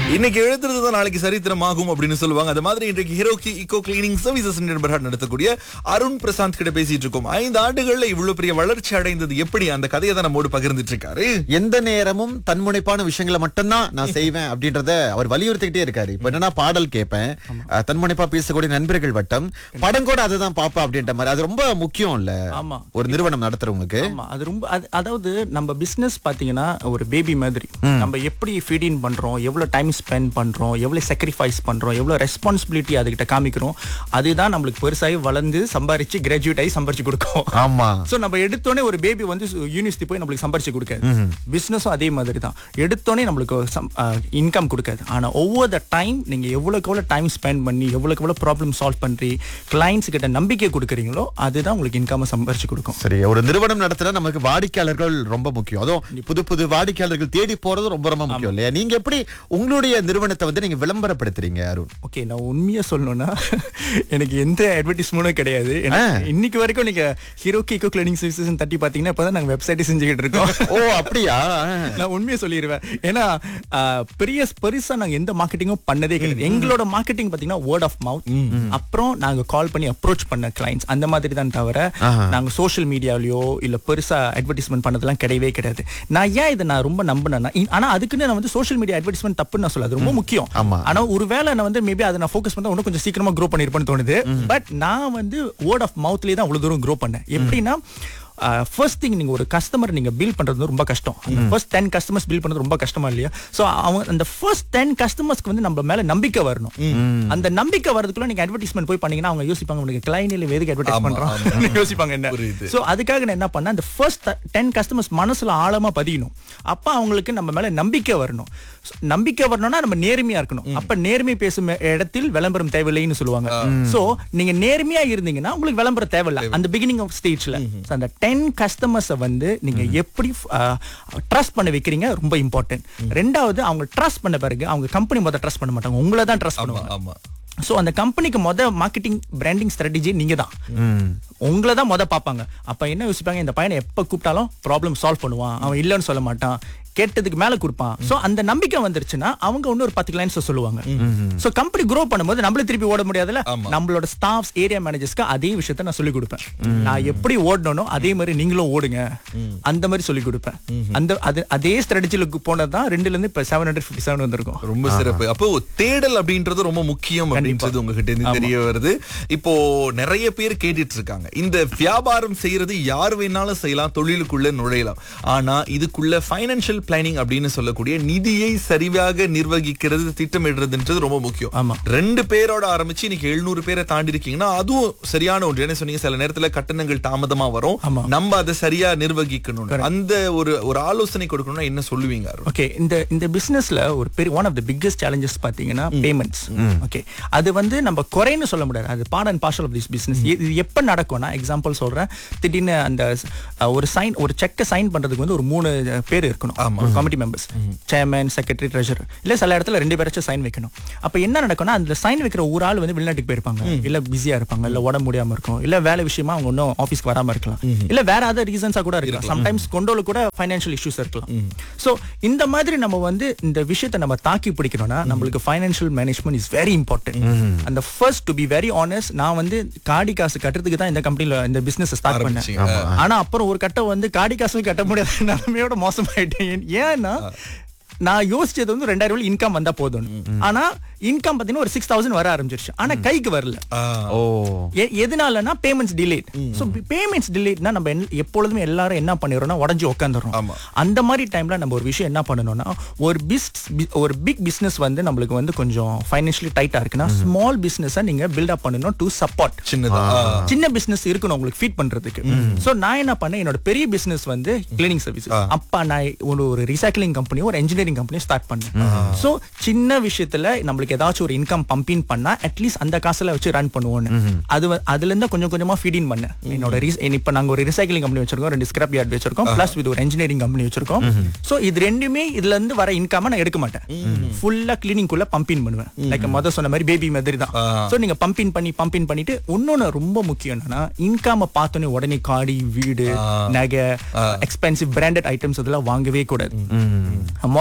இன்னைக்கு எழுதுறது தான் நாளைக்கு சரித்திரமாகும் அப்படின்னு சொல்லுவாங்க அது மாதிரி இன்றைக்கு ஹீரோக்கி இக்கோ கிளீனிங் சர்வீசஸ் நிர்பர் நடத்தக்கூடிய அருண் பிரசாந்த் கிட்ட பேசிட்டு இருக்கோம் ஐந்து ஆண்டுகள்ல இவ்வளவு பெரிய வளர்ச்சி அடைந்தது எப்படி அந்த கதையை தான் நம்மோடு பகிர்ந்துட்டு இருக்காரு எந்த நேரமும் தன்முனைப்பான விஷயங்களை மட்டும்தான் நான் செய்வேன் அப்படின்றத அவர் வலியுறுத்திக்கிட்டே இருக்காரு இப்ப என்னன்னா பாடல் கேட்பேன் அஹ், தன்முனைப்பா பேசக்கூடிய நண்பர்கள் வட்டம் படம் கூட அதுதான் பாப்பா அப்படின்ற மாதிரி அது ரொம்ப முக்கியம் இல்ல ஆமா. ஒரு நிறுவனம் நடத்துறவங்களுக்கு ஆமா அது ரொம்ப அது- அதாவது நம்ம பிசினஸ் பாத்தீங்கன்னா ஒரு பேபி மாதிரி நம்ம எப்படி ஃபீட் இன் பண்றோம் எவ்வளவு டைம் ஸ்பெண்ட் பண்றோம் எவ்வளவு sacrifice பண்றோம் எவ்வளவு ரெஸ்பான்சிபிலிட்டி அதுகிட்ட காமிக்கிறோம் அதுதான் நம்மளுக்கு பெருசாகி வளர்ந்து சம்பாரிச்சு கிராஜுவேட் ஆகி சம்பாரிச்சு கொடுக்கும் ஆமா சோ நம்ம எடுத்தோடனே ஒரு பேபி வந்து யூனிவர்சிட்டி போய் நம்மளுக்கு சம்பாரிச்சு கொடுக்காது பிசினஸும் அதே மாதிரி தான் எடுத்தோடனே நம்மளுக்கு இன்கம் கொடுக்காது ஆனா ஒவ்வொரு டைம் நீங்க எவ்வளவுக்கு எவ்வளவு டைம் ஸ்பெண்ட் பண்ணி எவ்வளவுக்கு எவ்வளவு ப்ராப்ளம் சால்வ் பண்றீ கிளைண்ட்ஸ் கிட்ட நம்பிக்கை கொடுக்குறீங்களோ அதுதான் உங்களுக்கு இன்கம் சம்பாரிச்சு கொடுக்கும் சரி ஒரு நிறுவனம் நடத்தினா நமக்கு வாடிக்கையாளர்கள் ரொம்ப முக்கியம் அதுவும் புது புது வாடிக்கையாளர்கள் தேடி போறது ரொம்ப ரொம்ப முக்கியம் இல்லையா நீங்க எப்படி உங்களுடைய நிறுவனத்தை வந்து நீங்க விளம்பரப்படுத்துறீங்க அருண் ஓகே நான் உண்மையா சொல்லணும்னா எனக்கு எந்த அட்வர்டைஸ்மெண்ட்டும் கிடையாது எனக்கு இன்னைக்கு வரைக்கும் நீங்க ஹீரோ கீகோ கிளீனிங் சர்வீசஸ் தட்டி பாத்தீங்கன்னா இப்பதான் நாங்க வெப்சைட்டே செஞ்சுக்கிட்டு இருக்கோம் ஓ அப்படியா நான் உண்மையை சொல்லிடுவேன் ஏன்னா ஆஹ், பெரிய பெருசா நாங்க எந்த மார்க்கெட்டிங்கும் பண்ணதே கிடையாது எங்களோட மார்க்கெட்டிங் பாத்தீங்கன்னா வேர்ட் ஆஃப் மவுத் அப்புறம் நாங்க கால் பண்ணி அப்ரோச் பண்ண கிளைண்ட்ஸ் அந்த மாதிரி தான் தவிர நாங்க சோஷியல் மீடியாலயோ இல்ல பெருசா அட்வர்டைஸ்மெண்ட் பண்ணதெல்லாம் கிடையவே கிடையாது நான் ஏன் இதை நான் ரொம்ப நம்பினேன்னா இ- ஆனா அதுக்குன்னு நான் வந்து சோஷியல் மீடியா அட்வர்டைஸ்மெண்ட் தப்புன்னு நான் சொல்ல அது ரொம்ப முக்கியம் ஆமா. ஆனா ஒருவேளை நான் வந்து மேபி அதை நான் ஃபோக்கஸ் பண்ணா இன்னும் கொஞ்சம் சீக்கிரமா க்ரோ பண்ணிருப்பேன்னு தோணுது பட் நான் வந்து வேர்ட் ஆஃப் மவுத்லயே தான் அவ்வளவு தூரம் க்ரோ பண்ணேன் எப்படின்னா ஃபர்ஸ்ட் திங் நீங்க ஒரு கஸ்டமர் நீங்க பில் பண்றது வந்து ரொம்ப கஷ்டம் அந்த ஃபர்ஸ்ட் டென் கஸ்டமர்ஸ் பில் பண்றது ரொம்ப கஷ்டமா இல்லையா சோ அவங்க அந்த ஃபர்ஸ்ட் டென் கஸ்டமர்ஸ்க்கு வந்து நம்ம மேல நம்பிக்கை வரணும் அந்த நம்பிக்கை வரதுக்குள்ள நீங்க அட்வர்டைஸ்மெண்ட் போய் பண்ணீங்கன்னா அவங்க யோசிப்பாங்க உங்களுக்கு கிளைண்ட் இல்ல எதுக்கு அட்வர்டைஸ் பண்றோம் யோசிப்பாங்க என்ன புரியுது. சோ அதுக்காக நான் என்ன பண்ணேன் அந்த ஃபர்ஸ்ட் டென் கஸ்டமர்ஸ் மனசுல ஆழமா பதியணும் அப்ப அவங்களுக்கு நம்ம மேல நம்பிக்கை வரணும் So, நம்பிக்கை வரணும்னா நம்ம நேர்மையா இருக்கணும் அப்ப நேர்மை பேசும் இடத்தில் விளம்பரம் தேவையில்லைன்னு சொல்லுவாங்க சோ நீங்க நேர்மையா இருந்தீங்கன்னா உங்களுக்கு விளம்பரம் தேவையில்ல அந்த பிகினிங் ஆஃப் ஸ்டேஜ்ல அந்த டென் கஸ்டமர்ஸை வந்து நீங்க எப்படி ட்ரஸ்ட் பண்ண வைக்கிறீங்க ரொம்ப இம்பார்ட்டன்ட் ரெண்டாவது அவங்க ட்ரஸ்ட் பண்ண பிறகு அவங்க கம்பெனி முதல்ல ட்ரஸ்ட் பண்ண மாட்டாங்க உங்களை தான் ட்ரஸ்ட் பண்ணுவாங்க ஆமா சோ அந்த கம்பெனிக்கு மொத மார்க்கெட்டிங் பிராண்டிங் ஸ்ட்ராட்டஜி நீங்க தான் உங்களை தான் மொத பாப்பாங்க அப்ப என்ன யோசிப்பாங்க இந்த பையனை எப்ப கூப்பிட்டாலும் ப்ராப்ளம் சால்வ் பண்ணுவான் அவன் இல்லைன்னு சொல்ல மாட்டான் கேட்டதுக்கு மேல கொடுப்பான் சோ அந்த நம்பிக்கை வந்துருச்சுன்னா அவங்க இன்னொரு பத்து கிளைண்ட்ஸ் சொல்லுவாங்க சோ கம்பெனி grow பண்ணும்போது நம்மள திருப்பி ஓட முடியாதுல்ல நம்மளோட ஸ்டாஃப்ஸ் ஏரியா மேனேஜர்ஸ்க்கு அதே விஷயத்த நான் சொல்லி கொடுப்பேன் நான் எப்படி ஓடணும் அதே மாதிரி நீங்களும் ஓடுங்க அந்த மாதிரி சொல்லி கொடுப்பேன் அந்த அது அதே ஸ்ட்ராட்டஜில போனதுதான் ரெண்டுல இருந்து இப்ப செவன் ஹண்ட்ரட் ஃபிஃப்டி செவன் வந்திருக்கும் ரொம்ப சிறப்பு அப்போ தேடல் அப்படின்றது ரொம்ப முக்கியம் அப்படின்றது உங்ககிட்ட இருந்து தெரிய வருது இப்போ நிறைய பேர் கேட்டுட்டு இருக்காங்க இந்த வியாபாரம் செய்யறது யார் வேணாலும் செய்யலாம் தொழிலுக்குள்ள நுழையலாம் ஆனா இதுக்குள்ள ஃபைனான்சியல் பிளானிங் அப்படின்னு சொல்லக்கூடிய நிதியை சரியாக நிர்வகிக்கிறது திட்டமிடுறதுன்றது ரொம்ப முக்கியம் ஆமா. ரெண்டு பேரோட ஆரம்பிச்சு இன்னைக்கு எழுநூறு பேரை தாண்டி இருக்கீங்கன்னா அதுவும் சரியான ஒன்று என்ன சொன்னீங்க சில நேரத்துல கட்டணங்கள் தாமதமா வரும் ஆமா. நம்ம அதை சரியா நிர்வகிக்கணும் அந்த ஒரு ஒரு ஆலோசனை கொடுக்கணும்னா என்ன சொல்லுவீங்க அருண்? ஓகே இந்த இந்த பிசினஸ்ல ஒரு பெரிய one of the biggest challenges பாத்தீங்கன்னா பேமெண்ட்ஸ் ஓகே அது வந்து நம்ம குறைன்னு சொல்ல முடியாது அது part and parcel of this business இது எப்ப நடக்கும்னா எக்ஸாம்பிள் சொல்றேன் திடீர்னு அந்த அஹ், ஒரு சைன் ஒரு செக்கை சைன் பண்றதுக்கு வந்து ஒரு மூணு பேர் இருக்கணும் committee members chairman secretary treasurer இல்ல சில இடத்துல ரெண்டு பேராச்சும் சைன் வைக்கணும் அப்ப என்ன நடக்கும்னா அந்த சைன் வைக்கிற ஒரு ஆள் வந்து வெளிநாட்டுக்கு போயிருப்பாங்க இல்ல பிஸியா இருப்பாங்க இல்ல உடம்பு முடியாம இருக்கும் இல்ல வேலை விஷயமா அவங்க இன்னும் ஆபீஸ்க்கு வராம இருக்கலாம் இல்ல வேற அதர் ரீசன்ஸா கூட இருக்கலாம் சம்டைம்ஸ் கொண்டோல கூட ஃபைனான்ஷியல் இஷ்யூஸ் இருக்கலாம் சோ இந்த மாதிரி நம்ம வந்து இந்த விஷயத்தை நம்ம தாக்கி பிடிக்கணும்னா நம்மளுக்கு financial management is very important அந்த first to be very honest நான் வந்து காடி காசு கட்டுறதுக்கு தான் இந்த கம்பெனில இந்த பிசினஸ் ஸ்டார்ட் பண்ணேன் ஆரம்பிச்சீங்க. ஆனா அப்புறம் ஒரு கட்டம் வந்து காடி காசும் கட்ட முடியாத நிலைமையோட மோசமாயிட்டேன் ஏன்னா நான் யோசிச்சது வந்து ரெண்டாயிரம் ரூபாய் இன்கம் வந்தா போதும் ஆனா இன்கம் பாத்தீங்கன்னா ஒரு சிக்ஸ் தௌசண்ட் வர ஆரம்பிச்சிருச்சு ஆனா கைக்கு வரல ஓ எ- எதனாலனா பேமெண்ட்ஸ் டிலேட் சோ பேமெண்ட்ஸ் டிலேட்னா நம்ம என்ன- எப்பொழுதுமே எல்லாரும் என்ன பண்ணிடுறோம்னா உடஞ்சி உட்காந்துறோம் ஆமா. அந்த மாதிரி டைம்ல நம்ம ஒரு விஷயம் என்ன பண்ணணும்னா ஒரு பிஸ் ஒரு பிக் பிசினஸ் வந்து நம்மளுக்கு வந்து கொஞ்சம் ஃபைனான்ஷியலி டைட்டா இருக்குன்னா ஸ்மால் பிசினஸை நீங்க பில்ட் அப் பண்ணணும் டு சப்போர்ட் சின்னதா ஆ. சின்ன பிசினஸ் இருக்கணும் உங்களுக்கு ஃபீட் பண்றதுக்கு சோ நான் என்ன பண்ணேன் என்னோட பெரிய பிசினஸ் வந்து கிளீனிங் சர்வீஸ் அப்பா நான் ஒரு ஒரு ரீசைக்ளிங் கம்பெனி ஒரு இன்ஜினியரிங் கம்பெனி ஸ்டார்ட் பண்ணேன் சோ சின்ன விஷயத்துல நம்மளுக்கு ஏதாச்சும் ஒரு இன்கம் பம்பின் பண்ணா அட்லீஸ்ட் அந்த காசுல வச்சு ரன் பண்ணுவோம்னு அது வ- அதுல இருந்து கொஞ்சம் கொஞ்சமா ஃபீட் இன் பண்ணேன் என்னோட re- இப்ப நாங்க ஒரு ரீசைக்ளிங் கம்பெனி வச்சிருக்கோம் ரெண்டு ஸ்கிராப் யார்ட் வச்சிருக்கோம் பிளஸ் இது ஒரு இன்ஜினியரிங் கம்பெனி வச்சிருக்கோம் சோ இது ரெண்டுமே இதுல இருந்து வர இன்கம் நான் எடுக்க மாட்டேன் ஃபுல்லா கிளீனிங் குள்ள பம்பின் பண்ணுவேன் லைக் மொதல் சொன்ன மாதிரி பேபி மாதிரி தான் சோ நீங்க பம்பின் பண்ணி பம்பின் பண்ணிட்டு இன்னொன்னு ரொம்ப முக்கியம் என்னன்னா இன்காம பார்த்தோன்னே உடனே காடி வீடு நகை எக்ஸ்பென்சிவ் பிராண்டட் ஐட்டம்ஸ் இதெல்லாம் வாங்கவே கூடாது முத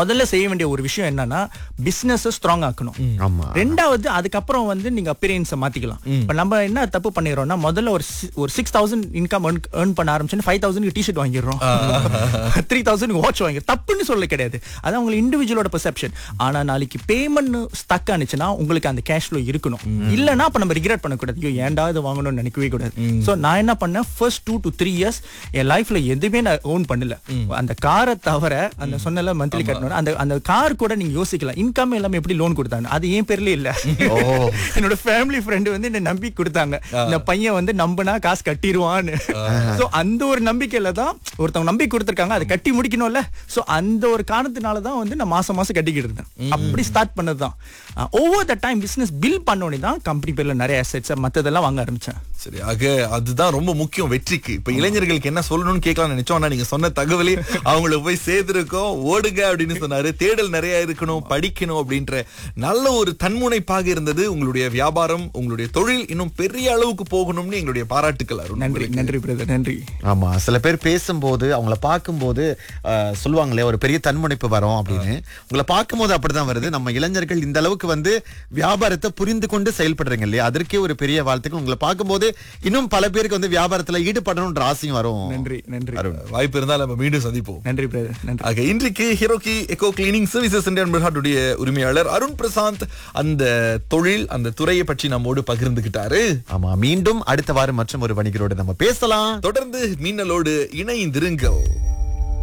முதல்ல செய்ய வேண்டிய ஒரு விஷயம் என்னன்னா பிசினஸ் ஸ்ட்ராங் ஆக்கணும் ஆமா ரெண்டாவது அதுக்கப்புறம் வந்து நீங்க அப்பியரன்ஸை மாத்திக்கலாம் இப்ப நம்ம என்ன தப்பு பண்ணிடுறோம்னா முதல்ல ஒரு si- ஒரு சிக்ஸ் தௌசண்ட் இன்கம் ஏர்ன் பண்ண ஆரம்பிச்சு ஃபைவ் தௌசண்ட் டிஷர்ட் வாங்கிடுறோம் த்ரீ தௌசண்ட் வாட்ச் வாங்கி தப்புன்னு சொல்ல கிடையாது அது அவங்க இண்டிவிஜுவலோட பெர்செப்ஷன் ஆனா நாளைக்கு பேமெண்ட் ஸ்டக் ஆனிச்சுன்னா உங்களுக்கு அந்த கேஷ் ஃப்ளோ இருக்கணும் இல்லனா அப்ப நம்ம ரிக்ரெட் பண்ணக்கூடாது ஐயோ ஏன்டா இது வாங்கணும்னு நினைக்கவே கூடாது சோ நான் என்ன பண்ணேன் first two to three years என் லைஃப்ல எதுவுமே நான் ஓன் பண்ணல அந்த காரை தவிர அந்த சொன்னல மந்த்லி கட்டணும் அந்த அந்த கார் கூட நீங்க யோசிக்கலாம் இன்கம் எல்லாமே எப்படி லோன் கொடுத்தாங்க அது என் பேர்ல இல்ல என்னோட ஃபேமிலி ஃப்ரெண்டு வந்து என்ன நம்பி கொடுத்தாங்க இந்த பையன் வந்து நம்பினா காசு கட்டிடுவான்னு சோ அந்த ஒரு நம்பிக்கையில தான் ஒருத்தவங்க நம்பி கொடுத்துருக்காங்க அதை கட்டி முடிக்கணும்ல சோ அந்த ஒரு காரணத்தினால தான் வந்து நான் மாசம் மாசம் கட்டிக்கிட்டு இருந்தேன் அப்படி ஸ்டார்ட் பண்ணதுதான் over the time business build பண்ணோடனே தான் கம்பெனி பேர்ல நிறைய அசெட்ஸ் மத்ததெல்லாம் வாங்க ஆரம்பிச்சேன் சரி ஆக அதுதான் ரொம்ப முக்கியம் வெற்றிக்கு இப்ப இளைஞர்களுக்கு என்ன சொல்லணும்னு கேட்கலாம் நினைச்சோம் ஆனா நீங்க சொன்ன தகவலே அவங்களுக்கு போய் சேர்த்திருக்கோம் ஓடுங்க அப்படின்னு சொன்னாரு தேடல் நிறைய இருக்கணும் படிக்கணும் அப்படின்ற நல்ல ஒரு தன்முனைப்பாக இருந்தது உங்களுடைய வியாபாரம் உங்களுடைய தொழில் இன்னும் பெரிய அளவுக்கு போகணும்னு எங்களுடைய பாராட்டுக்கள் அருண் நன்றி நன்றி பிரதர் நன்றி ஆமா சில பேர் பேசும்போது அவங்கள பார்க்கும்போது அஹ், சொல்லுவாங்களே ஒரு பெரிய தன்முனைப்பு வரும் அப்படின்னு உங்களை பார்க்கும்போது அப்படிதான் வருது நம்ம இளைஞர்கள் இந்த அளவுக்கு வந்து வியாபாரத்தை புரிந்து கொண்டு செயல்படுறீங்க இல்லையா அதற்கே ஒரு பெரிய வாழ்த்துக்கள் உங்களை பார்க்கும்போது இன்னும் பல பேருக்கு வந்து வியாபாரத்துல ஈடுபடணும்ன்ற ஆசையும் வரும் நன்றி நன்றி வாய்ப்பு இருந்தால் நம்ம மீண்டும் சந்திப்போம் நன்றி பிரதர் நன்றி ஆக இன்றைக்கு ஹீரோக்கி எக்கோ கிளீனிங் சர்வீசஸ் இந்தியா என்பதுடைய உரிமையாளர் அருண் பிரசாந்த் அந்த தொழில் அந்த துறையை பற்றி நம்மோடு பகிர்ந்துகிட்டாரு ஆமா மீண்டும் அடுத்த வாரம் மற்றும் ஒரு வணிகரோடு நம்ம பேசலாம் தொடர்ந்து மின்னலோடு இணைந்திருங்கள்